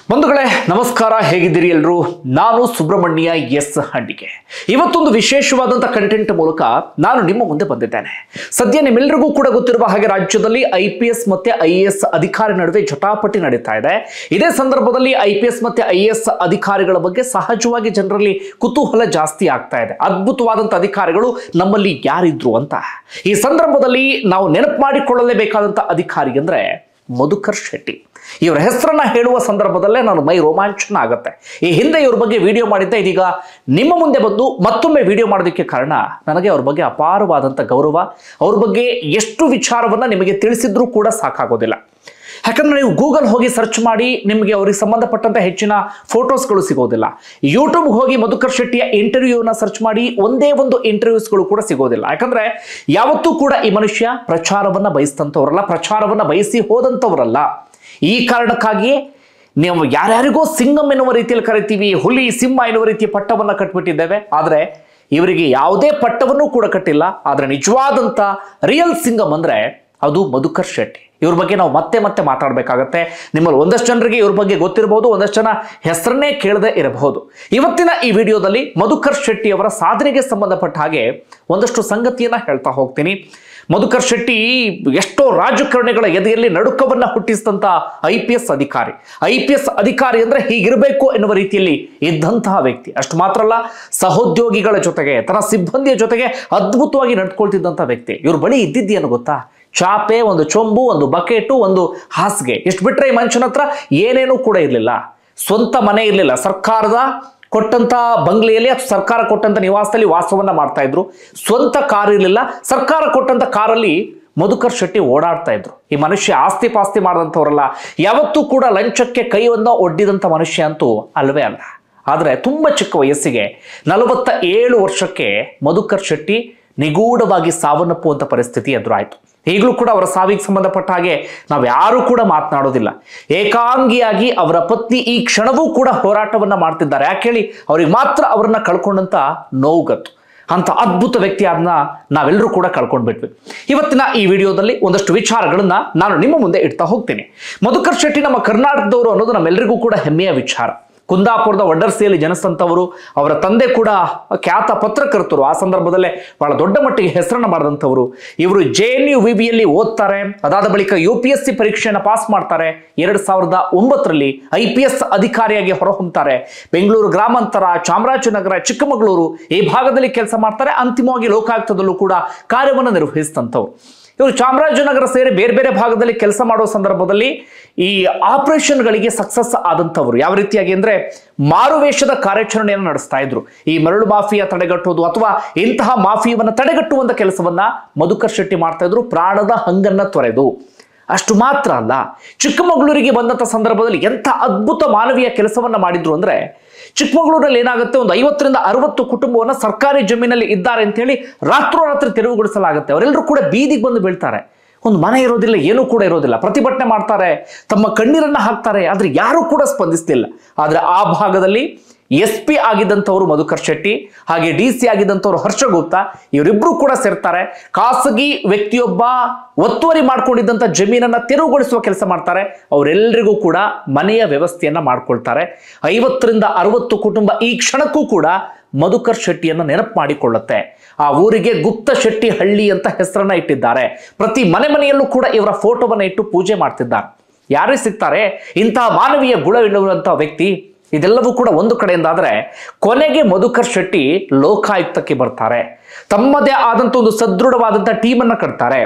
ಬಂಧುಗಳೇ ನಮಸ್ಕಾರ ಹೇಗಿದ್ದೀರಿ ಎಲ್ಲರೂ ನಾನು ಸುಬ್ರಹ್ಮಣ್ಯ ಎಸ್ ಹಂಡಿಗೆ ಇವತ್ತೊಂದು ವಿಶೇಷವಾದಂಥ ಕಂಟೆಂಟ್ ಮೂಲಕ ನಾನು ನಿಮ್ಮ ಮುಂದೆ ಬಂದಿದ್ದೇನೆ ಸದ್ಯ ನಿಮ್ಮೆಲ್ಲರಿಗೂ ಕೂಡ ಗೊತ್ತಿರುವ ಹಾಗೆ ರಾಜ್ಯದಲ್ಲಿ ಐ ಪಿ ಎಸ್ ಮತ್ತೆ ಐ ಎ ಎಸ್ ಅಧಿಕಾರಿ ನಡುವೆ ಜಟಾಪಟಿ ನಡೀತಾ ಇದೆ ಇದೇ ಸಂದರ್ಭದಲ್ಲಿ ಐ ಪಿ ಎಸ್ ಮತ್ತೆ ಐ ಎ ಎಸ್ ಅಧಿಕಾರಿಗಳ ಬಗ್ಗೆ ಸಹಜವಾಗಿ ಜನರಲ್ಲಿ ಕುತೂಹಲ ಜಾಸ್ತಿ ಆಗ್ತಾ ಇದೆ ಅದ್ಭುತವಾದಂಥ ಅಧಿಕಾರಿಗಳು ನಮ್ಮಲ್ಲಿ ಯಾರಿದ್ರು ಅಂತ ಈ ಸಂದರ್ಭದಲ್ಲಿ ನಾವು ನೆನಪು ಮಾಡಿಕೊಳ್ಳಲೇಬೇಕಾದಂಥ ಅಧಿಕಾರಿ ಅಂದ್ರೆ ಮಧುಕರ್ ಶೆಟ್ಟಿ ಇವರ ಹೆಸರನ್ನ ಹೇಳುವ ಸಂದರ್ಭದಲ್ಲೇ ನಾನು ಮೈ ರೋಮಾಂಚನ ಆಗುತ್ತೆ ಈ ಹಿಂದೆ ಇವ್ರ ಬಗ್ಗೆ ವಿಡಿಯೋ ಮಾಡಿದ್ದೆ ಇದೀಗ ನಿಮ್ಮ ಮುಂದೆ ಬಂದು ಮತ್ತೊಮ್ಮೆ ವಿಡಿಯೋ ಮಾಡೋದಕ್ಕೆ ಕಾರಣ ನನಗೆ ಅವ್ರ ಬಗ್ಗೆ ಅಪಾರವಾದಂಥ ಗೌರವ ಅವ್ರ ಬಗ್ಗೆ ಎಷ್ಟು ವಿಚಾರವನ್ನ ನಿಮಗೆ ತಿಳಿಸಿದ್ರೂ ಕೂಡ ಸಾಕಾಗೋದಿಲ್ಲ ಯಾಕಂದ್ರೆ ನೀವು ಗೂಗಲ್ ಹೋಗಿ ಸರ್ಚ್ ಮಾಡಿ ನಿಮಗೆ ಅವ್ರಿಗೆ ಸಂಬಂಧಪಟ್ಟಂತ ಹೆಚ್ಚಿನ ಫೋಟೋಸ್ಗಳು ಸಿಗೋದಿಲ್ಲ ಯೂಟ್ಯೂಬ್ ಹೋಗಿ ಮಧುಕರ್ ಶೆಟ್ಟಿಯ ಇಂಟರ್ವ್ಯೂನ ಸರ್ಚ್ ಮಾಡಿ ಒಂದೇ ಒಂದು ಇಂಟರ್ವ್ಯೂಸ್ಗಳು ಕೂಡ ಸಿಗೋದಿಲ್ಲ ಯಾಕಂದ್ರೆ ಯಾವತ್ತೂ ಕೂಡ ಈ ಮನುಷ್ಯ ಪ್ರಚಾರವನ್ನ ಬಯಸಿದಂಥವ್ರಲ್ಲ ಪ್ರಚಾರವನ್ನ ಬಯಸಿ ಹೋದಂಥವ್ರಲ್ಲ ಈ ಕಾರಣಕ್ಕಾಗಿಯೇ ನೀವು ಯಾರ್ಯಾರಿಗೋ ಸಿಂಗಂ ಎನ್ನುವ ರೀತಿಯಲ್ಲಿ ಕರಿತೀವಿ ಹುಲಿ ಸಿಂಹ ಎನ್ನುವ ರೀತಿಯ ಪಟ್ಟವನ್ನ ಕಟ್ಬಿಟ್ಟಿದ್ದೇವೆ ಆದರೆ ಇವರಿಗೆ ಯಾವುದೇ ಪಟ್ಟವನ್ನು ಕೂಡ ಕಟ್ಟಿಲ್ಲ ಆದರೆ ನಿಜವಾದಂಥ ರಿಯಲ್ ಸಿಂಗಂ ಅಂದ್ರೆ ಅದು ಮಧುಕರ್ ಶೆಟ್ಟಿ ಇವ್ರ ಬಗ್ಗೆ ನಾವು ಮತ್ತೆ ಮತ್ತೆ ಮಾತಾಡಬೇಕಾಗತ್ತೆ ನಿಮ್ಮಲ್ಲಿ ಒಂದಷ್ಟು ಜನರಿಗೆ ಇವ್ರ ಬಗ್ಗೆ ಗೊತ್ತಿರಬಹುದು ಒಂದಷ್ಟು ಜನ ಹೆಸರನ್ನೇ ಕೇಳದೆ ಇರಬಹುದು ಇವತ್ತಿನ ಈ ವಿಡಿಯೋದಲ್ಲಿ ಮಧುಕರ್ ಶೆಟ್ಟಿ ಅವರ ಸಾಧನೆಗೆ ಸಂಬಂಧಪಟ್ಟ ಹಾಗೆ ಒಂದಷ್ಟು ಸಂಗತಿಯನ್ನ ಹೇಳ್ತಾ ಹೋಗ್ತೀನಿ ಮಧುಕರ್ ಶೆಟ್ಟಿ ಎಷ್ಟೋ ರಾಜಕಾರಣಿಗಳ ಎದೆಯಲ್ಲಿ ನಡುಕವನ್ನ ಹುಟ್ಟಿಸಿದಂತ ಐ ಪಿ ಎಸ್ ಅಧಿಕಾರಿ ಐ ಪಿ ಎಸ್ ಅಧಿಕಾರಿ ಅಂದ್ರೆ ಹೀಗಿರಬೇಕು ಎನ್ನುವ ರೀತಿಯಲ್ಲಿ ಇದ್ದಂತಹ ವ್ಯಕ್ತಿ ಅಷ್ಟು ಮಾತ್ರ ಅಲ್ಲ ಸಹೋದ್ಯೋಗಿಗಳ ಜೊತೆಗೆ ತನ್ನ ಸಿಬ್ಬಂದಿಯ ಜೊತೆಗೆ ಅದ್ಭುತವಾಗಿ ನಡ್ಕೊಳ್ತಿದ್ದಂಥ ವ್ಯಕ್ತಿ ಇವ್ರ ಬಳಿ ಇದ್ದಿದ್ದೇನು ಗೊತ್ತಾ ಚಾಪೆ ಒಂದು ಚೊಂಬು ಒಂದು ಬಕೆಟು ಒಂದು ಹಾಸಿಗೆ ಎಷ್ಟು ಬಿಟ್ರೆ ಈ ಮನುಷ್ಯನ ಹತ್ರ ಏನೇನೂ ಕೂಡ ಇರಲಿಲ್ಲ ಸ್ವಂತ ಮನೆ ಇರಲಿಲ್ಲ ಸರ್ಕಾರದ ಕೊಟ್ಟಂತ ಬಂಗ್ಲೆಯಲ್ಲಿ ಅಥವಾ ಸರ್ಕಾರ ಕೊಟ್ಟಂತ ನಿವಾಸದಲ್ಲಿ ವಾಸವನ್ನ ಮಾಡ್ತಾ ಇದ್ರು ಸ್ವಂತ ಕಾರ್ ಇರಲಿಲ್ಲ ಸರ್ಕಾರ ಕೊಟ್ಟಂತ ಕಾರಲ್ಲಿ ಮಧುಕರ್ ಶೆಟ್ಟಿ ಓಡಾಡ್ತಾ ಇದ್ರು ಈ ಮನುಷ್ಯ ಆಸ್ತಿ ಪಾಸ್ತಿ ಮಾಡಿದಂಥವ್ರಲ್ಲ ಯಾವತ್ತೂ ಕೂಡ ಲಂಚಕ್ಕೆ ಕೈಯನ್ನ ಒಡ್ಡಿದಂಥ ಮನುಷ್ಯ ಅಂತೂ ಅಲ್ವೇ ಅಲ್ಲ ಆದರೆ ತುಂಬ ಚಿಕ್ಕ ವಯಸ್ಸಿಗೆ ನಲವತ್ತ ಏಳು ವರ್ಷಕ್ಕೆ ಮಧುಕರ್ ಶೆಟ್ಟಿ ನಿಗೂಢವಾಗಿ ಸಾವನ್ನಪ್ಪುವಂಥ ಪರಿಸ್ಥಿತಿ ಎದುರಾಯಿತು ಈಗಲೂ ಕೂಡ ಅವರ ಸಾವಿಗೆ ಸಂಬಂಧಪಟ್ಟ ಹಾಗೆ ನಾವು ಯಾರೂ ಕೂಡ ಮಾತನಾಡೋದಿಲ್ಲ ಏಕಾಂಗಿಯಾಗಿ ಅವರ ಪತ್ನಿ ಈ ಕ್ಷಣವೂ ಕೂಡ ಹೋರಾಟವನ್ನ ಮಾಡ್ತಿದ್ದಾರೆ ಯಾಕೆ ಹೇಳಿ ಅವ್ರಿಗೆ ಮಾತ್ರ ಅವರನ್ನ ಕಳ್ಕೊಂಡಂತ ನೋವು ಗೊತ್ತು ಅಂತ ಅದ್ಭುತ ವ್ಯಕ್ತಿ ಅದನ್ನ ನಾವೆಲ್ಲರೂ ಕೂಡ ಕಳ್ಕೊಂಡ್ಬಿಟ್ವಿ ಇವತ್ತಿನ ಈ ವಿಡಿಯೋದಲ್ಲಿ ಒಂದಷ್ಟು ವಿಚಾರಗಳನ್ನ ನಾನು ನಿಮ್ಮ ಮುಂದೆ ಇಡ್ತಾ ಹೋಗ್ತೀನಿ ಮಧುಕರ್ ಶೆಟ್ಟಿ ನಮ್ಮ ಕರ್ನಾಟಕದವರು ಅನ್ನೋದು ನಮ್ಮೆಲ್ಲರಿಗೂ ಕೂಡ ಹೆಮ್ಮೆಯ ವಿಚಾರ ಕುಂದಾಪುರದ ವಡ್ಡರ್ಸಿಯಲ್ಲಿ ಜನಿಸಿದಂಥವರು ಅವರ ತಂದೆ ಕೂಡ ಖ್ಯಾತ ಪತ್ರಕರ್ತರು ಆ ಸಂದರ್ಭದಲ್ಲೇ ಬಹಳ ದೊಡ್ಡ ಮಟ್ಟಿಗೆ ಹೆಸರನ್ನ ಮಾಡಿದಂಥವರು ಇವರು ಜೆ ಎನ್ ಯು ವಿ ಬಿಯಲ್ಲಿ ಓದ್ತಾರೆ ಅದಾದ ಬಳಿಕ ಯು ಪಿ ಎಸ್ ಸಿ ಪರೀಕ್ಷೆಯನ್ನು ಪಾಸ್ ಮಾಡ್ತಾರೆ ಎರಡು ಸಾವಿರದ ಒಂಬತ್ತರಲ್ಲಿ ಐ ಪಿ ಎಸ್ ಅಧಿಕಾರಿಯಾಗಿ ಹೊರಹೊಮ್ಮುತ್ತಾರೆ ಬೆಂಗಳೂರು ಗ್ರಾಮಾಂತರ ಚಾಮರಾಜನಗರ ಚಿಕ್ಕಮಗಳೂರು ಈ ಭಾಗದಲ್ಲಿ ಕೆಲಸ ಮಾಡ್ತಾರೆ ಅಂತಿಮವಾಗಿ ಲೋಕಾಯುಕ್ತದಲ್ಲೂ ಕೂಡ ಕಾರ್ಯವನ್ನು ನಿರ್ವಹಿಸಿದಂಥವ್ರು ಇವರು ಚಾಮರಾಜನಗರ ಸೇರಿ ಬೇರೆ ಬೇರೆ ಭಾಗದಲ್ಲಿ ಕೆಲಸ ಮಾಡುವ ಸಂದರ್ಭದಲ್ಲಿ ಈ ಆಪರೇಷನ್ಗಳಿಗೆ ಸಕ್ಸಸ್ ಆದಂಥವ್ರು ಯಾವ ರೀತಿಯಾಗಿ ಅಂದ್ರೆ ಮಾರುವೇಷದ ಕಾರ್ಯಾಚರಣೆಯನ್ನು ನಡೆಸ್ತಾ ಇದ್ರು ಈ ಮರಳು ಮಾಫಿಯಾ ತಡೆಗಟ್ಟುವುದು ಅಥವಾ ಇಂತಹ ಮಾಫಿಯವನ್ನ ತಡೆಗಟ್ಟುವಂತ ಕೆಲಸವನ್ನ ಮಧುಕರ್ ಶೆಟ್ಟಿ ಮಾಡ್ತಾ ಇದ್ರು ಪ್ರಾಣದ ಹಂಗನ್ನ ತೊರೆದು ಅಷ್ಟು ಮಾತ್ರ ಅಲ್ಲ ಚಿಕ್ಕಮಗಳೂರಿಗೆ ಬಂದಂಥ ಸಂದರ್ಭದಲ್ಲಿ ಎಂಥ ಅದ್ಭುತ ಮಾನವೀಯ ಕೆಲಸವನ್ನ ಮಾಡಿದ್ರು ಅಂದ್ರೆ ಚಿಕ್ಕಮಗಳೂರಲ್ಲಿ ಏನಾಗುತ್ತೆ ಒಂದು ಐವತ್ತರಿಂದ ಅರವತ್ತು ಕುಟುಂಬವನ್ನ ಸರ್ಕಾರಿ ಜಮೀನಲ್ಲಿ ಇದ್ದಾರೆ ಅಂತ ಹೇಳಿ ರಾತ್ರೋರಾತ್ರಿ ತೆರವುಗೊಳಿಸಲಾಗುತ್ತೆ ಅವರೆಲ್ಲರೂ ಕೂಡ ಬೀದಿಗೆ ಬಂದು ಬೀಳ್ತಾರೆ ಒಂದು ಮನೆ ಇರೋದಿಲ್ಲ ಏನೂ ಕೂಡ ಇರೋದಿಲ್ಲ ಪ್ರತಿಭಟನೆ ಮಾಡ್ತಾರೆ ತಮ್ಮ ಕಣ್ಣೀರನ್ನ ಹಾಕ್ತಾರೆ ಆದ್ರೆ ಯಾರೂ ಕೂಡ ಸ್ಪಂದಿಸ್ತಿಲ್ಲ ಆದ್ರೆ ಆ ಭಾಗದಲ್ಲಿ ಎಸ್ ಪಿ ಆಗಿದ್ದಂಥವ್ರು ಮಧುಕರ್ ಶೆಟ್ಟಿ ಹಾಗೆ ಡಿ ಸಿ ಆಗಿದ್ದಂಥವ್ರು ಹರ್ಷಗುಪ್ತಾ ಇವರಿಬ್ರು ಕೂಡ ಸೇರ್ತಾರೆ ಖಾಸಗಿ ವ್ಯಕ್ತಿಯೊಬ್ಬ ಒತ್ತುವರಿ ಮಾಡ್ಕೊಂಡಿದ್ದಂಥ ಜಮೀನನ್ನ ತೆರವುಗೊಳಿಸುವ ಕೆಲಸ ಮಾಡ್ತಾರೆ ಅವರೆಲ್ಲರಿಗೂ ಕೂಡ ಮನೆಯ ವ್ಯವಸ್ಥೆಯನ್ನ ಮಾಡ್ಕೊಳ್ತಾರೆ ಐವತ್ತರಿಂದ ಅರವತ್ತು ಕುಟುಂಬ ಈ ಕ್ಷಣಕ್ಕೂ ಕೂಡ ಮಧುಕರ್ ಶೆಟ್ಟಿಯನ್ನ ನೆನಪು ಮಾಡಿಕೊಳ್ಳುತ್ತೆ ಆ ಊರಿಗೆ ಗುಪ್ತ ಶೆಟ್ಟಿ ಹಳ್ಳಿ ಅಂತ ಹೆಸರನ್ನ ಇಟ್ಟಿದ್ದಾರೆ ಪ್ರತಿ ಮನೆ ಮನೆಯಲ್ಲೂ ಕೂಡ ಇವರ ಫೋಟೋವನ್ನ ಇಟ್ಟು ಪೂಜೆ ಮಾಡ್ತಿದ್ದಾರೆ ಯಾರೇ ಸಿಗ್ತಾರೆ ಇಂತಹ ಮಾನವೀಯ ಗುಣವಿರುವಂತಹ ವ್ಯಕ್ತಿ ಇದೆಲ್ಲವೂ ಕೂಡ ಒಂದು ಕಡೆಯಿಂದ ಆದ್ರೆ ಕೊನೆಗೆ ಮಧುಕರ್ ಶೆಟ್ಟಿ ಲೋಕಾಯುಕ್ತಕ್ಕೆ ಬರ್ತಾರೆ ತಮ್ಮದೇ ಆದಂತ ಒಂದು ಸದೃಢವಾದಂಥ ಟೀಮನ್ನ ಕಟ್ತಾರೆ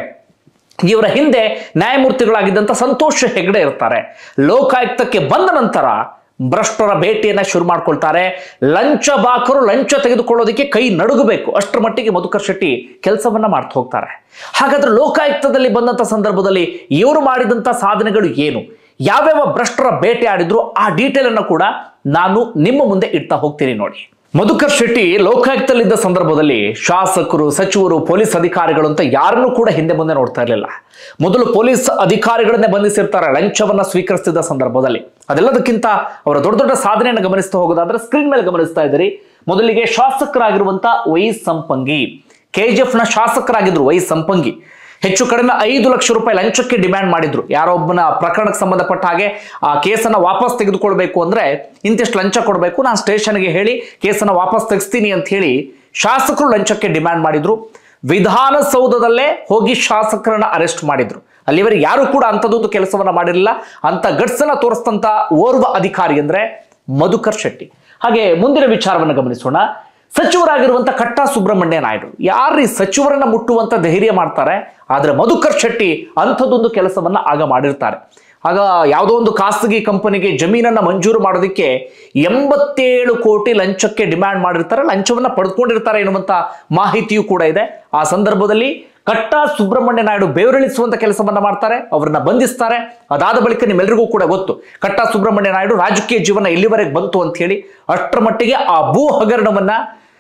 ಇವರ ಹಿಂದೆ ನ್ಯಾಯಮೂರ್ತಿಗಳಾಗಿದ್ದಂಥ ಸಂತೋಷ್ ಹೆಗ್ಡೆ ಇರ್ತಾರೆ ಲೋಕಾಯುಕ್ತಕ್ಕೆ ಬಂದ ನಂತರ ಭ್ರಷ್ಟರ ಭೇಟಿಯನ್ನ ಶುರು ಮಾಡ್ಕೊಳ್ತಾರೆ ಲಂಚ ಬಾಕರು ಲಂಚ ತೆಗೆದುಕೊಳ್ಳೋದಕ್ಕೆ ಕೈ ನಡುಗಬೇಕು ಅಷ್ಟರ ಮಟ್ಟಿಗೆ ಮಧುಕರ್ ಶೆಟ್ಟಿ ಕೆಲಸವನ್ನ ಮಾಡ್ತಾ ಹೋಗ್ತಾರೆ ಹಾಗಾದ್ರೆ ಲೋಕಾಯುಕ್ತದಲ್ಲಿ ಬಂದಂತ ಸಂದರ್ಭದಲ್ಲಿ ಇವರು ಮಾಡಿದಂತ ಸಾಧನೆಗಳು ಏನು ಯಾವ್ಯಾವ ಭ್ರಷ್ಟರ ಬೇಟೆ ಆಡಿದ್ರು ಆ ಡೀಟೇಲ್ ಅನ್ನು ಕೂಡ ನಾನು ನಿಮ್ಮ ಮುಂದೆ ಇಡ್ತಾ ಹೋಗ್ತೀನಿ ನೋಡಿ ಮಧುಕರ್ ಶೆಟ್ಟಿ ಲೋಕಾಯುಕ್ತಲ್ಲಿದ್ದ ಸಂದರ್ಭದಲ್ಲಿ ಶಾಸಕರು ಸಚಿವರು ಪೊಲೀಸ್ ಅಧಿಕಾರಿಗಳು ಅಂತ ಯಾರನ್ನೂ ಕೂಡ ಹಿಂದೆ ಮುಂದೆ ನೋಡ್ತಾ ಇರಲಿಲ್ಲ ಮೊದಲು ಪೊಲೀಸ್ ಅಧಿಕಾರಿಗಳನ್ನೇ ಬಂಧಿಸಿರ್ತಾರೆ ಲಂಚವನ್ನ ಸ್ವೀಕರಿಸಿದ ಸಂದರ್ಭದಲ್ಲಿ ಅದೆಲ್ಲದಕ್ಕಿಂತ ಅವರ ದೊಡ್ಡ ದೊಡ್ಡ ಸಾಧನೆಯನ್ನು ಗಮನಿಸ್ತಾ ಹೋಗೋದಾದ್ರೆ ಸ್ಕ್ರೀನ್ ಮೇಲೆ ಗಮನಿಸ್ತಾ ಇದ್ದೀರಿ ಮೊದಲಿಗೆ ಶಾಸಕರಾಗಿರುವಂತ Y Sampangi K G F ನ ಶಾಸಕರಾಗಿದ್ರು ವೈ ಸಂಪಂಗಿ ಹೆಚ್ಚು ಕಡಿಮೆ ಐದು ಲಕ್ಷ ರೂಪಾಯಿ ಲಂಚಕ್ಕೆ ಡಿಮ್ಯಾಂಡ್ ಮಾಡಿದ್ರು ಯಾರೋ ಒಬ್ಬನ ಪ್ರಕರಣಕ್ಕೆ ಸಂಬಂಧಪಟ್ಟ ಹಾಗೆ ಆ ಕೇಸನ್ನ ವಾಪಸ್ ತೆಗೆದುಕೊಳ್ಬೇಕು ಅಂದ್ರೆ ಇಂತಿಷ್ಟು ಲಂಚ ಕೊಡಬೇಕು ನಾನು ಸ್ಟೇಷನ್ಗೆ ಹೇಳಿ ಕೇಸನ್ನ ವಾಪಸ್ ತೆಗಿಸ್ತೀನಿ ಅಂತ ಹೇಳಿ ಶಾಸಕರು ಲಂಚಕ್ಕೆ ಡಿಮ್ಯಾಂಡ್ ಮಾಡಿದ್ರು ವಿಧಾನಸೌಧದಲ್ಲೇ ಹೋಗಿ ಶಾಸಕರನ್ನ ಅರೆಸ್ಟ್ ಮಾಡಿದ್ರು ಅಲ್ಲಿವರೆಗೆ ಯಾರು ಕೂಡ ಅಂಥದ್ದೊಂದು ಕೆಲಸವನ್ನ ಮಾಡಿರಲಿಲ್ಲ ಅಂತ ಗಡ್ಸನ್ನ ತೋರಿಸ್ತಂತ ಓರ್ವ ಅಧಿಕಾರಿ ಅಂದ್ರೆ ಮಧುಕರ್ ಶೆಟ್ಟಿ ಹಾಗೆ ಮುಂದಿನ ವಿಚಾರವನ್ನು ಗಮನಿಸೋಣ ಸಚಿವರಾಗಿರುವಂತ ಕಟ್ಟಾ ಸುಬ್ರಹ್ಮಣ್ಯ ನಾಯ್ಡು ಯಾರು ಈ ಸಚಿವರನ್ನ ಮುಟ್ಟುವಂತ ಧೈರ್ಯ ಮಾಡ್ತಾರೆ ಆದ್ರೆ ಮಧುಕರ್ ಶೆಟ್ಟಿ ಅಂಥದ್ದೊಂದು ಕೆಲಸವನ್ನ ಆಗ ಮಾಡಿರ್ತಾರೆ ಆಗ ಯಾವುದೋ ಒಂದು ಖಾಸಗಿ ಕಂಪನಿಗೆ ಜಮೀನನ್ನ ಮಂಜೂರು ಮಾಡೋದಕ್ಕೆ ಎಂಬತ್ತೇಳು ಕೋಟಿ ಲಂಚಕ್ಕೆ ಡಿಮ್ಯಾಂಡ್ ಮಾಡಿರ್ತಾರೆ ಲಂಚವನ್ನ ಪಡೆದುಕೊಂಡಿರ್ತಾರೆ ಎನ್ನುವಂತ ಮಾಹಿತಿಯೂ ಕೂಡ ಇದೆ ಆ ಸಂದರ್ಭದಲ್ಲಿ ಕಟ್ಟಾ ಸುಬ್ರಹ್ಮಣ್ಯ ನಾಯ್ಡು ಬೆವರಿಳಿಸುವಂತ ಕೆಲಸವನ್ನ ಮಾಡ್ತಾರೆ ಅವರನ್ನ ಬಂಧಿಸ್ತಾರೆ ಅದಾದ ಬಳಿಕ ನಿಮ್ಮೆಲ್ಲರಿಗೂ ಕೂಡ ಗೊತ್ತು ಕಟ್ಟಾ ಸುಬ್ರಹ್ಮಣ್ಯ ನಾಯ್ಡು ರಾಜಕೀಯ ಜೀವನ ಎಲ್ಲಿವರೆಗೆ ಬಂತು ಅಂತ ಹೇಳಿ ಅಷ್ಟರ ಮಟ್ಟಿಗೆ ಆ ಭೂ ಹಗರಣವನ್ನ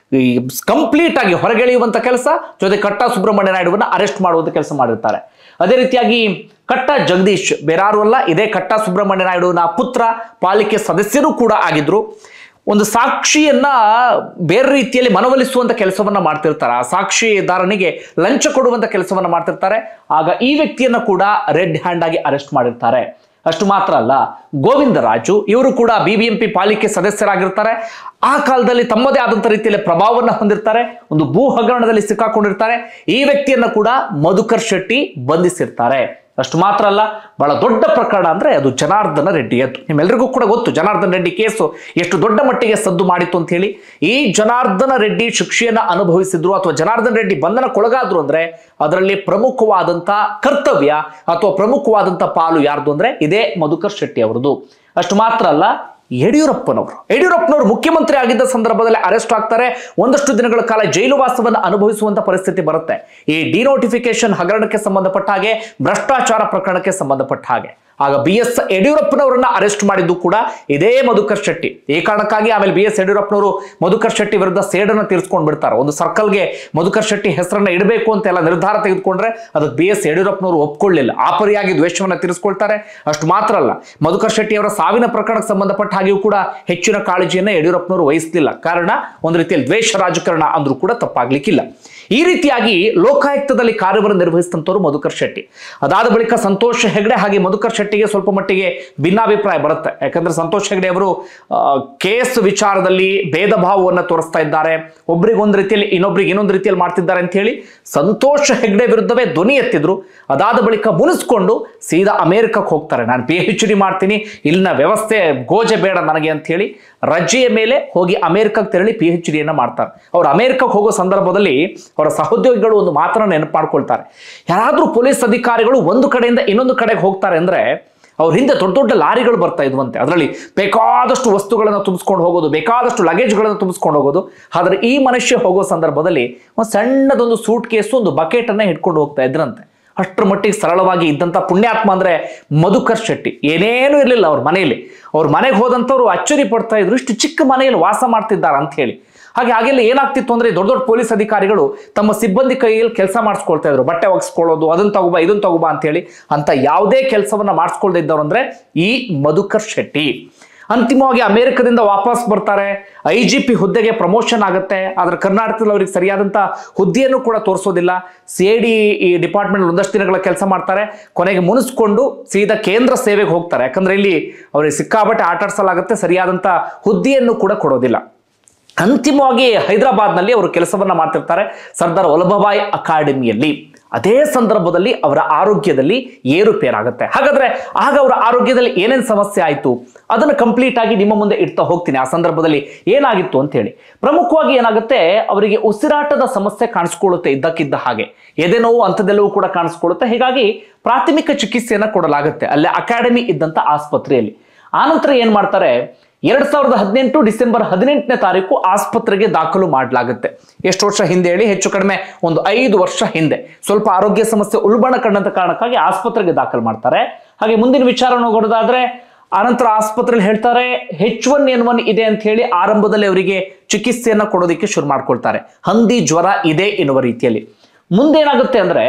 ಕಂಪ್ಲೀಟ್ ಆಗಿ ಹೊರಗೆಳೆಯುವಂತ ಕೆಲಸ ಜೊತೆ ಕಟ್ಟಾ ಸುಬ್ರಹ್ಮಣ್ಯ ನಾಯ್ಡುವನ್ನ ಅರೆಸ್ಟ್ ಮಾಡುವಂತ ಕೆಲಸ ಮಾಡಿರ್ತಾರೆ ಅದೇ ರೀತಿಯಾಗಿ ಕಟ್ಟ ಜಗದೀಶ್ ಬೇರಾರು ಅಲ್ಲ ಇದೇ ಕಟ್ಟ ಸುಬ್ರಹ್ಮಣ್ಯ ನಾಯ್ಡುನ ಪುತ್ರ ಪಾಲಿಕೆ ಸದಸ್ಯರು ಕೂಡ ಆಗಿದ್ರು ಒಂದು ಸಾಕ್ಷಿಯನ್ನ ಬೇರೆ ರೀತಿಯಲ್ಲಿ ಮನವೊಲಿಸುವಂತ ಕೆಲಸವನ್ನ ಮಾಡ್ತಿರ್ತಾರೆ ಆ ಸಾಕ್ಷಿದಾರನಿಗೆ ಲಂಚ ಕೊಡುವಂತ ಕೆಲಸವನ್ನ ಮಾಡ್ತಿರ್ತಾರೆ ಆಗ ಈ ವ್ಯಕ್ತಿಯನ್ನ ಕೂಡ ರೆಡ್ ಹ್ಯಾಂಡ್ ಆಗಿ ಅರೆಸ್ಟ್ ಮಾಡಿರ್ತಾರೆ ಅಷ್ಟು ಮಾತ್ರ ಅಲ್ಲ ಗೋವಿಂದರಾಜು ಇವರು ಕೂಡ ಬಿಬಿಎಂಪಿ ಪಾಲಿಕೆ ಸದಸ್ಯರಾಗಿರ್ತಾರೆ ಆ ಕಾಲದಲ್ಲಿ ತಮ್ಮದೇ ಆದಂತ ರೀತಿಯಲ್ಲಿ ಪ್ರಭಾವವನ್ನು ಹೊಂದಿರ್ತಾರೆ ಒಂದು ಭೂ ಹಗರಣದಲ್ಲಿ ಸಿಕ್ಕಾಕೊಂಡಿರ್ತಾರೆ ಈ ವ್ಯಕ್ತಿಯನ್ನ ಕೂಡ ಮಧುಕರ್ ಶೆಟ್ಟಿ ಬಂಧಿಸಿರ್ತಾರೆ ಅಷ್ಟು ಮಾತ್ರ ಅಲ್ಲ ಬಹಳ ದೊಡ್ಡ ಪ್ರಕರಣ ಅಂದ್ರೆ ಅದು ಜನಾರ್ದನ ರೆಡ್ಡಿ ಅದು ನಿಮ್ಮೆಲ್ಲರಿಗೂ ಕೂಡ ಗೊತ್ತು ಜನಾರ್ದನ ರೆಡ್ಡಿ ಕೇಸು ಎಷ್ಟು ದೊಡ್ಡ ಮಟ್ಟಿಗೆ ಸದ್ದು ಮಾಡಿತ್ತು ಅಂತ ಹೇಳಿ ಈ ಜನಾರ್ದನ ರೆಡ್ಡಿ ಶಿಕ್ಷೆಯನ್ನ ಅನುಭವಿಸಿದ್ರು ಅಥವಾ ಜನಾರ್ದನ ರೆಡ್ಡಿ ಬಂಧನಕ್ಕೊಳಗಾದ್ರು ಅಂದ್ರೆ ಅದರಲ್ಲಿ ಪ್ರಮುಖವಾದಂತ ಕರ್ತವ್ಯ ಅಥವಾ ಪ್ರಮುಖವಾದಂತ ಪಾಲು ಯಾರ್ದು ಅಂದ್ರೆ ಇದೇ ಮಧುಕರ್ ಶೆಟ್ಟಿ ಅವರದು ಅಷ್ಟು ಮಾತ್ರ ಅಲ್ಲ ಯಡಿಯೂರಪ್ಪನವರು ಯಡಿಯೂರಪ್ಪನವರು ಮುಖ್ಯಮಂತ್ರಿ ಆಗಿದ್ದ ಸಂದರ್ಭದಲ್ಲಿ ಅರೆಸ್ಟ್ ಆಗ್ತಾರೆ ಒಂದಷ್ಟು ದಿನಗಳ ಕಾಲ ಜೈಲು ವಾಸವನ್ನು ಅನುಭವಿಸುವಂತ ಪರಿಸ್ಥಿತಿ ಬರುತ್ತೆ ಈ ಡಿನೋಟಿಫಿಕೇಶನ್ ಹಗರಣಕ್ಕೆ ಸಂಬಂಧಪಟ್ಟ ಹಾಗೆ ಭ್ರಷ್ಟಾಚಾರ ಪ್ರಕರಣಕ್ಕೆ ಸಂಬಂಧಪಟ್ಟ ಹಾಗೆ ಆಗ ಬಿ ಎಸ್ ಯಡಿಯೂರಪ್ಪನವರನ್ನ ಅರೆಸ್ಟ್ ಮಾಡಿದ್ದು ಕೂಡ ಇದೇ ಮಧುಕರ್ ಶೆಟ್ಟಿ ಈ ಕಾರಣಕ್ಕಾಗಿ ಆಮೇಲೆ ಬಿ ಎಸ್ ಯಡಿಯೂರಪ್ಪನವರು ಮಧುಕರ್ ಶೆಟ್ಟಿ ವಿರುದ್ಧ ಸೇಡನ್ನು ತೀರಿಸ್ಕೊಂಡು ಬಿಡ್ತಾರೆ ಒಂದು ಸರ್ಕಲ್ಗೆ ಮಧುಕರ್ ಶೆಟ್ಟಿ ಹೆಸರನ್ನ ಇಡಬೇಕು ಅಂತ ಎಲ್ಲ ನಿರ್ಧಾರ ತೆಗೆದುಕೊಂಡ್ರೆ ಅದಕ್ಕೆ ಬಿ ಎಸ್ ಯಡಿಯೂರಪ್ಪನವರು ಒಪ್ಕೊಳ್ಳಿಲ್ಲ ಆ ಪರಿಯಾಗಿ ದ್ವೇಷವನ್ನ ತೀರಿಸ್ಕೊಳ್ತಾರೆ ಅಷ್ಟು ಮಾತ್ರ ಅಲ್ಲ ಮಧುಕರ್ ಶೆಟ್ಟಿ ಅವರ ಸಾವಿನ ಪ್ರಕರಣಕ್ಕೆ ಸಂಬಂಧಪಟ್ಟ ಹಾಗೆಯೂ ಕೂಡ ಹೆಚ್ಚಿನ ಕಾಳಜಿಯನ್ನ ಯಡಿಯೂರಪ್ಪನವರು ವಹಿಸಲಿಲ್ಲ ಕಾರಣ ಒಂದು ರೀತಿಯಲ್ಲಿ ದ್ವೇಷ ರಾಜಕಾರಣ ಅಂದ್ರೂ ಕೂಡ ತಪ್ಪಾಗ್ಲಿಕ್ಕಿಲ್ಲ ಈ ರೀತಿಯಾಗಿ ಲೋಕಾಯುಕ್ತದಲ್ಲಿ ಕಾರ್ಯವನ್ನು ನಿರ್ವಹಿಸಿದಂಥವ್ರು ಮಧುಕರ್ ಶೆಟ್ಟಿ ಅದಾದ ಬಳಿಕ ಸಂತೋಷ್ ಹೆಗಡೆ ಹಾಗೆ ಮಧುಕರ್ ಶೆಟ್ಟಿಗೆ ಸ್ವಲ್ಪ ಮಟ್ಟಿಗೆ ಭಿನ್ನಾಭಿಪ್ರಾಯ ಬರುತ್ತೆ ಯಾಕಂದ್ರೆ ಸಂತೋಷ್ ಹೆಗಡೆ ಅವರು ಆ, ಕೇಸ್ ವಿಚಾರದಲ್ಲಿ ಭೇದ ಭಾವವನ್ನು ತೋರಿಸ್ತಾ ಇದ್ದಾರೆ ಒಬ್ರಿಗೆ ಒಂದು ರೀತಿಯಲ್ಲಿ ಇನ್ನೊಬ್ರಿಗೆ ಇನ್ನೊಂದು ರೀತಿಯಲ್ಲಿ ಮಾಡ್ತಿದ್ದಾರೆ ಅಂತ ಹೇಳಿ ಸಂತೋಷ್ ಹೆಗ್ಡೆ ವಿರುದ್ಧವೇ ಧ್ವನಿ ಎತ್ತಿದ್ರು ಅದಾದ ಬಳಿಕ ಮುನಿಸ್ಕೊಂಡು ಸೀದಾ ಅಮೆರಿಕಕ್ಕೆ ಹೋಗ್ತಾರೆ ನಾನು ಪಿ ಎಚ್ ಡಿ ಮಾಡ್ತೀನಿ ಇಲ್ಲಿನ ವ್ಯವಸ್ಥೆ ಗೋಜೆ ಬೇಡ ನನಗೆ ಅಂತ ಹೇಳಿ ರಜೆಯ ಮೇಲೆ ಹೋಗಿ ಅಮೆರಿಕಕ್ಕೆ ತೆರಳಿ ಪಿ ಎಚ್ ಡಿಯನ್ನು ಮಾಡ್ತಾರೆ ಅವ್ರು ಅಮೆರಿಕಕ್ಕೆ ಹೋಗೋ ಸಂದರ್ಭದಲ್ಲಿ ಅವರ ಸಹೋದ್ಯೋಗಿಗಳು ಒಂದು ಮಾತನ್ನ ನೆನಪು ಮಾಡ್ಕೊಳ್ತಾರೆ ಯಾರಾದ್ರೂ ಪೊಲೀಸ್ ಅಧಿಕಾರಿಗಳು ಒಂದು ಕಡೆಯಿಂದ ಇನ್ನೊಂದು ಕಡೆಗೆ ಹೋಗ್ತಾರೆ ಅಂದ್ರೆ ಅವ್ರ ಹಿಂದೆ ದೊಡ್ಡ ದೊಡ್ಡ ಲಾರಿಗಳು ಬರ್ತಾ ಇದ್ವಂತೆ ಅದರಲ್ಲಿ ಬೇಕಾದಷ್ಟು ವಸ್ತುಗಳನ್ನು ತುಂಬಿಸ್ಕೊಂಡು ಹೋಗೋದು ಬೇಕಾದಷ್ಟು ಲಗೇಜ್ಗಳನ್ನು ತುಂಬಿಸ್ಕೊಂಡು ಹೋಗೋದು ಆದರೆ ಈ ಮನುಷ್ಯ ಹೋಗೋ ಸಂದರ್ಭದಲ್ಲಿ ಒಂದು ಸಣ್ಣದೊಂದು ಸೂಟ್ ಕೇಸು ಒಂದು ಬಕೆಟ್ ಅನ್ನ ಹಿಡ್ಕೊಂಡು ಹೋಗ್ತಾ ಇದ್ರಂತೆ ಅಷ್ಟರ ಮಟ್ಟಿಗೆ ಸರಳವಾಗಿ ಇದ್ದಂಥ ಪುಣ್ಯಾತ್ಮ ಅಂದ್ರೆ ಮಧುಕರ್ ಶೆಟ್ಟಿ ಏನೇನು ಇರಲಿಲ್ಲ ಅವ್ರ ಮನೆಯಲ್ಲಿ ಅವ್ರ ಮನೆಗೆ ಹೋದಂಥವ್ರು ಅಚ್ಚರಿ ಪಡ್ತಾ ಇದ್ರು ಇಷ್ಟು ಚಿಕ್ಕ ಮನೆಯಲ್ಲಿ ವಾಸ ಮಾಡ್ತಿದ್ದಾರೆ ಅಂತ ಹೇಳಿ ಹಾಗೆ ಹಾಗೆಲ್ಲ ಏನಾಗ್ತಿತ್ತು ಅಂದ್ರೆ ದೊಡ್ಡ ದೊಡ್ಡ ಪೊಲೀಸ್ ಅಧಿಕಾರಿಗಳು ತಮ್ಮ ಸಿಬ್ಬಂದಿ ಕೈಯಲ್ಲಿ ಕೆಲಸ ಮಾಡಿಸ್ಕೊಳ್ತಾ ಇದ್ರು ಬಟ್ಟೆ ಒಗ್ಸ್ಕೊಳ್ಳೋದು ಅದನ್ನ ತಗೋಬಾ ಇದನ್ನ ತಗೋಬಾ ಅಂತ ಹೇಳಿ ಅಂತ ಯಾವುದೇ ಕೆಲಸವನ್ನ ಮಾಡಿಸ್ಕೊಳ್ದೇ ಇದ್ದವ್ರು ಅಂದ್ರೆ ಈ ಮಧುಕರ್ ಶೆಟ್ಟಿ ಅಂತಿಮವಾಗಿ ಅಮೆರಿಕದಿಂದ ವಾಪಸ್ ಬರ್ತಾರೆ ಐ ಜಿ ಪಿ ಹುದ್ದೆಗೆ ಪ್ರಮೋಷನ್ ಆಗುತ್ತೆ ಆದ್ರೆ ಕರ್ನಾಟಕದಲ್ಲಿ ಅವ್ರಿಗೆ ಸರಿಯಾದಂಥ ಹುದ್ದೆಯನ್ನು ಕೂಡ ತೋರಿಸೋದಿಲ್ಲ ಸಿ ಐ ಡಿ ಈ ಡಿಪಾರ್ಟ್ಮೆಂಟ್ ಒಂದಷ್ಟು ದಿನಗಳ ಕೆಲಸ ಮಾಡ್ತಾರೆ ಕೊನೆಗೆ ಮುನಿಸ್ಕೊಂಡು ಸೀದಾ ಕೇಂದ್ರ ಸೇವೆಗೆ ಹೋಗ್ತಾರೆ ಯಾಕಂದ್ರೆ ಇಲ್ಲಿ ಅವ್ರಿಗೆ ಸಿಕ್ಕಾಬಟ್ಟೆ ಆಟಾಡ್ಸಲಾಗುತ್ತೆ ಸರಿಯಾದಂಥ ಹುದ್ದೆಯನ್ನು ಕೂಡ ಕೊಡೋದಿಲ್ಲ ಅಂತಿಮವಾಗಿ ಹೈದರಾಬಾದ್ನಲ್ಲಿ ಅವರು ಕೆಲಸವನ್ನ ಮಾಡ್ತಿರ್ತಾರೆ ಸರ್ದಾರ್ ವಲ್ಲಭಭಾಯ್ ಅಕಾಡೆಮಿಯಲ್ಲಿ ಅದೇ ಸಂದರ್ಭದಲ್ಲಿ ಅವರ ಆರೋಗ್ಯದಲ್ಲಿ ಏರುಪೇರಾಗುತ್ತೆ ಹಾಗಾದ್ರೆ ಆಗ ಅವರ ಆರೋಗ್ಯದಲ್ಲಿ ಏನೇನು ಸಮಸ್ಯೆ ಆಯಿತು ಅದನ್ನು ಕಂಪ್ಲೀಟ್ ಆಗಿ ನಿಮ್ಮ ಮುಂದೆ ಇಡ್ತಾ ಹೋಗ್ತೀನಿ ಆ ಸಂದರ್ಭದಲ್ಲಿ ಏನಾಗಿತ್ತು ಅಂತ ಹೇಳಿ ಪ್ರಮುಖವಾಗಿ ಏನಾಗುತ್ತೆ ಅವರಿಗೆ ಉಸಿರಾಟದ ಸಮಸ್ಯೆ ಕಾಣಿಸ್ಕೊಳ್ಳುತ್ತೆ ಇದ್ದಕ್ಕಿದ್ದ ಹಾಗೆ ಎದೆ ನೋವು ಅಂಥದ್ದೆಲ್ಲವೂ ಕೂಡ ಕಾಣಿಸ್ಕೊಳ್ಳುತ್ತೆ ಹೀಗಾಗಿ ಪ್ರಾಥಮಿಕ ಚಿಕಿತ್ಸೆಯನ್ನು ಕೊಡಲಾಗುತ್ತೆ ಅಲ್ಲೇ ಅಕಾಡೆಮಿ ಇದ್ದಂಥ ಆಸ್ಪತ್ರೆಯಲ್ಲಿ ಆನಂತರ ಏನ್ ಮಾಡ್ತಾರೆ ಎರಡ್ ಸಾವಿರದ ಹದಿನೆಂಟು ಡಿಸೆಂಬರ್ ಹದಿನೆಂಟನೇ ತಾರೀಕು ಆಸ್ಪತ್ರೆಗೆ ದಾಖಲು ಮಾಡಲಾಗುತ್ತೆ ಎಷ್ಟು ವರ್ಷ ಹಿಂದೆ ಹೇಳಿ ಹೆಚ್ಚು ಕಡಿಮೆ ಒಂದು ಐದು ವರ್ಷ ಹಿಂದೆ ಸ್ವಲ್ಪ ಆರೋಗ್ಯ ಸಮಸ್ಯೆ ಉಲ್ಬಣ ಕಂಡಂತ ಕಾರಣಕ್ಕಾಗಿ ಆಸ್ಪತ್ರೆಗೆ ದಾಖಲು ಮಾಡ್ತಾರೆ ಹಾಗೆ ಮುಂದಿನ ವಿಚಾರ ನೋಡೋದಾದ್ರೆ ಆನಂತರ ಆಸ್ಪತ್ರೆಯಲ್ಲಿ ಹೇಳ್ತಾರೆ ಹೆಚ್ ಒನ್ ಎನ್ ಒನ್ ಇದೆ ಅಂತ ಹೇಳಿ ಆರಂಭದಲ್ಲಿ ಅವರಿಗೆ ಚಿಕಿತ್ಸೆಯನ್ನ ಕೊಡೋದಕ್ಕೆ ಶುರು ಮಾಡ್ಕೊಳ್ತಾರೆ ಹಂದಿ ಜ್ವರ ಇದೆ ಎನ್ನುವ ರೀತಿಯಲ್ಲಿ ಮುಂದೇನಾಗುತ್ತೆ ಅಂದ್ರೆ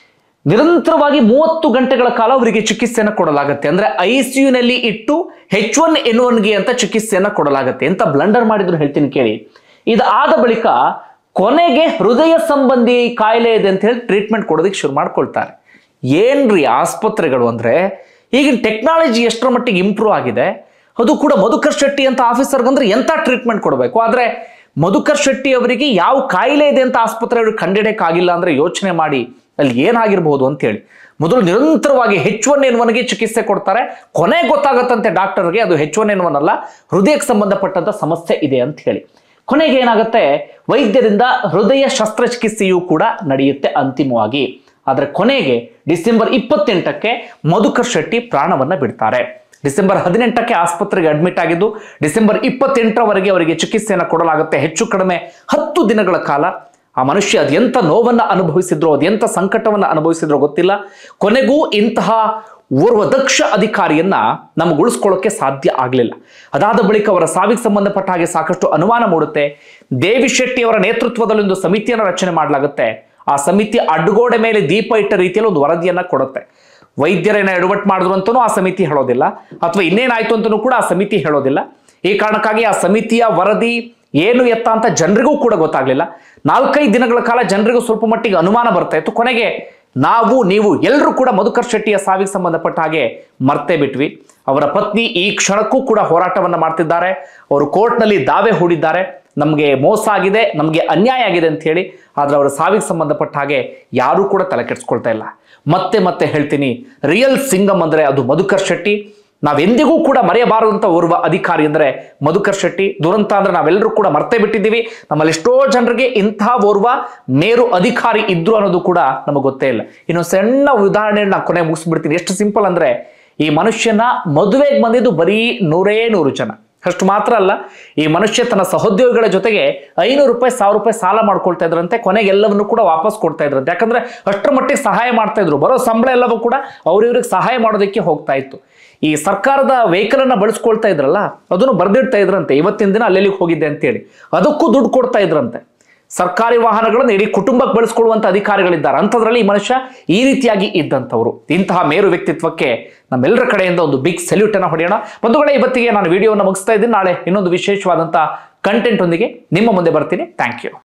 ನಿರಂತರವಾಗಿ ಮೂವತ್ತು ಗಂಟೆಗಳ ಕಾಲ ಅವರಿಗೆ ಚಿಕಿತ್ಸೆಯನ್ನು ಕೊಡಲಾಗುತ್ತೆ ಅಂದ್ರೆ ಐ ನಲ್ಲಿ ಇಟ್ಟು ಹೆಚ್ ಒನ್ ಎನ್ ಒನ್ಗೆ ಅಂತ ಚಿಕಿತ್ಸೆಯನ್ನು ಕೊಡಲಾಗುತ್ತೆ ಎಂತ ಬ್ಲಂಡರ್ ಮಾಡಿದ್ರು ಹೇಳ್ತೀನಿ ಕೇಳಿ ಇದಾದ ಬಳಿಕ ಕೊನೆಗೆ ಹೃದಯ ಸಂಬಂಧಿ ಕಾಯಿಲೆ ಇದೆ ಅಂತ ಹೇಳಿ ಟ್ರೀಟ್ಮೆಂಟ್ ಕೊಡೋದಕ್ಕೆ ಶುರು ಮಾಡ್ಕೊಳ್ತಾರೆ ಏನ್ರಿ ಆಸ್ಪತ್ರೆಗಳು ಅಂದ್ರೆ ಈಗಿನ ಟೆಕ್ನಾಲಜಿ ಎಷ್ಟರ ಮಟ್ಟಿಗೆ ಇಂಪ್ರೂವ್ ಆಗಿದೆ ಅದು ಕೂಡ ಮಧುಕರ್ ಶೆಟ್ಟಿ ಅಂತ ಆಫೀಸರ್ಗಂದ್ರೆ ಎಂಥ ಟ್ರೀಟ್ಮೆಂಟ್ ಕೊಡಬೇಕು ಆದರೆ ಮಧುಕರ್ ಶೆಟ್ಟಿ ಅವರಿಗೆ ಯಾವ ಕಾಯಿಲೆ ಇದೆ ಅಂತ ಆಸ್ಪತ್ರೆಯವರು ಕಂಡಿಡಿಯಕ್ಕಾಗಿಲ್ಲ ಅಂದ್ರೆ ಯೋಚನೆ ಮಾಡಿ ಅಲ್ಲಿ ಏನಾಗಿರ್ಬೋದು ಅಂತೇಳಿ ಮೊದಲು ನಿರಂತರವಾಗಿ ಹೆಚ್ ಒನ್ ಎನ್ ಒನ್ಗೆ ಚಿಕಿತ್ಸೆ ಕೊಡ್ತಾರೆ ಕೊನೆ ಗೊತ್ತಾಗತ್ತಂತೆ ಡಾಕ್ಟರ್ಗೆ ಅದು ಹೆಚ್ ಒನ್ ಎನ್ ಒನ್ ಅಲ್ಲ ಹೃದಯಕ್ಕೆ ಸಂಬಂಧಪಟ್ಟಂತ ಸಮಸ್ಯೆ ಇದೆ ಅಂತ ಹೇಳಿ ಕೊನೆಗೆ ಏನಾಗುತ್ತೆ ವೈದ್ಯರಿಂದ ಹೃದಯ ಶಸ್ತ್ರಚಿಕಿತ್ಸೆಯೂ ಕೂಡ ನಡೆಯುತ್ತೆ ಅಂತಿಮವಾಗಿ ಆದರೆ ಕೊನೆಗೆ ಡಿಸೆಂಬರ್ ಇಪ್ಪತ್ತೆಂಟಕ್ಕೆ ಮಧುಕರ್ ಶೆಟ್ಟಿ ಪ್ರಾಣವನ್ನ ಬಿಡ್ತಾರೆ ಡಿಸೆಂಬರ್ ಹದಿನೆಂಟಕ್ಕೆ ಆಸ್ಪತ್ರೆಗೆ ಅಡ್ಮಿಟ್ ಆಗಿದ್ದು ಡಿಸೆಂಬರ್ ಇಪ್ಪತ್ತೆಂಟರವರೆಗೆ ಅವರಿಗೆ ಚಿಕಿತ್ಸೆಯನ್ನು ಕೊಡಲಾಗುತ್ತೆ ಹೆಚ್ಚು ಕಡಿಮೆ ಹತ್ತು ದಿನಗಳ ಕಾಲ ಆ ಮನುಷ್ಯ ಅದೆಂಥ ನೋವನ್ನು ಅನುಭವಿಸಿದ್ರೋ ಅದೆಂಥ ಸಂಕಟವನ್ನು ಅನುಭವಿಸಿದ್ರೋ ಗೊತ್ತಿಲ್ಲ ಕೊನೆಗೂ ಇಂತಹ ಓರ್ವ ದಕ್ಷ ಅಧಿಕಾರಿಯನ್ನ ನಮ್ಗೆ ಉಳಿಸ್ಕೊಳ್ಳೋಕೆ ಸಾಧ್ಯ ಆಗಲಿಲ್ಲ ಅದಾದ ಬಳಿಕ ಅವರ ಸಾವಿಗೆ ಸಂಬಂಧಪಟ್ಟ ಹಾಗೆ ಸಾಕಷ್ಟು ಅನುಮಾನ ಮೂಡುತ್ತೆ ದೇವಿ ಶೆಟ್ಟಿ ಅವರ ನೇತೃತ್ವದಲ್ಲಿ ಒಂದು ಸಮಿತಿಯನ್ನು ರಚನೆ ಮಾಡಲಾಗುತ್ತೆ ಆ ಸಮಿತಿ ಅಡ್ಗೋಡೆ ಮೇಲೆ ದೀಪ ಇಟ್ಟ ರೀತಿಯಲ್ಲಿ ಒಂದು ವರದಿಯನ್ನ ಕೊಡುತ್ತೆ ವೈದ್ಯರೇನ ಎಡವಟ್ಟು ಮಾಡಿದ್ರು ಅಂತನೂ ಆ ಸಮಿತಿ ಹೇಳೋದಿಲ್ಲ ಅಥವಾ ಇನ್ನೇನಾಯ್ತು ಅಂತನೂ ಕೂಡ ಆ ಸಮಿತಿ ಹೇಳೋದಿಲ್ಲ ಈ ಕಾರಣಕ್ಕಾಗಿ ಆ ಸಮಿತಿಯ ವರದಿ ಏನು ಎತ್ತ ಅಂತ ಜನರಿಗೂ ಕೂಡ ಗೊತ್ತಾಗ್ಲಿಲ್ಲ ನಾಲ್ಕೈದು ದಿನಗಳ ಕಾಲ ಜನರಿಗೂ ಸ್ವಲ್ಪ ಮಟ್ಟಿಗೆ ಅನುಮಾನ ಬರ್ತಾ ಇತ್ತು ಕೊನೆಗೆ ನಾವು ನೀವು ಎಲ್ಲರೂ ಕೂಡ ಮಧುಕರ್ ಶೆಟ್ಟಿಯ ಸಾವಿಗೆ ಸಂಬಂಧಪಟ್ಟ ಹಾಗೆ ಮರ್ತೇ ಬಿಟ್ವಿ ಅವರ ಪತ್ನಿ ಈ ಕ್ಷಣಕ್ಕೂ ಕೂಡ ಹೋರಾಟವನ್ನ ಮಾಡ್ತಿದ್ದಾರೆ ಅವರು ಕೋರ್ಟ್ನಲ್ಲಿ ದಾವೆ ಹೂಡಿದ್ದಾರೆ ನಮಗೆ ಮೋಸ ಆಗಿದೆ ನಮಗೆ ಅನ್ಯಾಯ ಆಗಿದೆ ಅಂತ ಹೇಳಿ ಆದ್ರೆ ಅವರ ಸಾವಿಗೆ ಸಂಬಂಧಪಟ್ಟ ಹಾಗೆ ಯಾರೂ ಕೂಡ ತಲೆ ಕೆಡಿಸ್ಕೊಳ್ತಾ ಇಲ್ಲ ಮತ್ತೆ ಮತ್ತೆ ಹೇಳ್ತೀನಿ ರಿಯಲ್ ಸಿಂಗಮ್ ಅಂದ್ರೆ ಅದು ಮಧುಕರ್ ಶೆಟ್ಟಿ ನಾವೆಂದಿಗೂ ಕೂಡ ಮರೆಯಬಾರದಂತ ಓರ್ವ ಅಧಿಕಾರಿ ಅಂದ್ರೆ ಮಧುಕರ್ ಶೆಟ್ಟಿ ದುರಂತ ಅಂದ್ರೆ ನಾವೆಲ್ಲರೂ ಕೂಡ ಮರ್ತೇ ಬಿಟ್ಟಿದ್ದೀವಿ ನಮ್ಮಲ್ಲಿ ಎಷ್ಟೋ ಜನರಿಗೆ ಇಂತಹ ಓರ್ವ ಮೇರು ಅಧಿಕಾರಿ ಇದ್ರು ಅನ್ನೋದು ಕೂಡ ನಮಗೆ ಗೊತ್ತೇ ಇಲ್ಲ ಇನ್ನೊಂದು ಸಣ್ಣ ಉದಾಹರಣೆ ನಾನು ಕೊನೆ ಮುಗಿಸ್ಬಿಡ್ತೀನಿ ಎಷ್ಟು ಸಿಂಪಲ್ ಅಂದ್ರೆ ಈ ಮನುಷ್ಯನ ಮದುವೆಗೆ ಬಂದಿದ್ದು ಬರೀ ನೂರೇ ನೂರು ಜನ ಅಷ್ಟು ಮಾತ್ರ ಅಲ್ಲ ಈ ಮನುಷ್ಯ ತನ್ನ ಸಹೋದ್ಯೋಗಿಗಳ ಜೊತೆಗೆ ಐನೂರು ರೂಪಾಯಿ ಸಾವಿರ ರೂಪಾಯಿ ಸಾಲ ಮಾಡ್ಕೊಳ್ತಾ ಇದ್ರಂತೆ ಕೊನೆಗೆ ಎಲ್ಲವನ್ನು ಕೂಡ ವಾಪಸ್ ಕೊಡ್ತಾ ಇದ್ರಂತೆ ಯಾಕಂದ್ರೆ ಅಷ್ಟರ ಮಟ್ಟಿಗೆ ಸಹಾಯ ಮಾಡ್ತಾ ಇದ್ರು ಬರೋ ಸಂಬಳ ಎಲ್ಲವೂ ಕೂಡ ಅವ್ರಿವ್ರಿಗೆ ಸಹಾಯ ಮಾಡೋದಕ್ಕೆ ಹೋಗ್ತಾ ಇತ್ತು ಈ ಸರ್ಕಾರದ ವೆಹಿಕಲ್ ಅನ್ನ ಬಳಸ್ಕೊಳ್ತಾ ಇದ್ರಲ್ಲ ಅದನ್ನು ಬರ್ದಿಡ್ತಾ ಇದ್ರಂತೆ ಇವತ್ತಿನ ದಿನ ಅಲ್ಲೆಲ್ಲಿಗೆ ಹೋಗಿದ್ದೆ ಅಂತೇಳಿ ಅದಕ್ಕೂ ದುಡ್ಡು ಕೊಡ್ತಾ ಇದ್ರಂತೆ ಸರ್ಕಾರಿ ವಾಹನಗಳನ್ನು ಇಡೀ ಕುಟುಂಬಕ್ಕೆ ಬಳಸ್ಕೊಳ್ಳುವಂತ ಅಧಿಕಾರಿಗಳಿದ್ದಾರೆ ಅಂಥದ್ರಲ್ಲಿ ಈ ಮನುಷ್ಯ ಈ ರೀತಿಯಾಗಿ ಇದ್ದಂಥವ್ರು ಇಂತಹ ಮೇರು ವ್ಯಕ್ತಿತ್ವಕ್ಕೆ ನಮ್ಮೆಲ್ಲರ ಕಡೆಯಿಂದ ಒಂದು ಬಿಗ್ ಸಲ್ಯೂಟ್ ಅನ್ನ ಹೊಡೆಯೋಣ ಬಂಧುಗಳೇ ಇವತ್ತಿಗೆ ನಾನು ವಿಡಿಯೋವನ್ನು ಮುಗಿಸ್ತಾ ಇದ್ದೀನಿ ನಾಳೆ ಇನ್ನೊಂದು ವಿಶೇಷವಾದಂತಹ ಕಂಟೆಂಟ್ ಒಂದಿಗೆ ನಿಮ್ಮ ಮುಂದೆ ಬರ್ತೀನಿ ಥ್ಯಾಂಕ್ ಯು